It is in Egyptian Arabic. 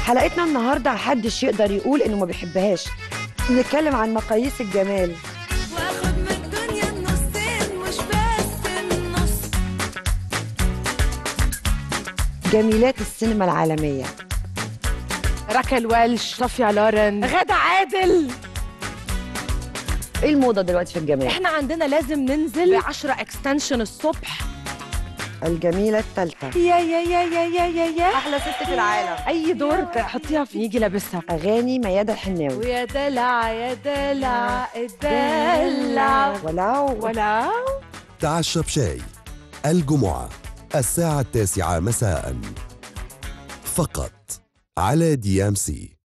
حلقتنا النهارده محدش يقدر يقول انه ما بيحبهاش بنتكلم عن مقاييس الجمال واخد من الدنيا النصين مش بس النص جميلات السينما العالميه راكل ويلش صفيا لورن غادة عادل ايه الموضه دلوقتي في الجمال احنا عندنا لازم ننزل ب 10 اكستنشن الصبح الجميله الثالثه يا يا يا يا يا يا يا احلى ست في العالم اي دور تحطيها فيه يجي لابسها اغاني ميادة الحناوي ويا دلع يا دلع الدلع ولو ولا تعشى بشاي الجمعة الساعة التاسعة مساء فقط على دي ام سي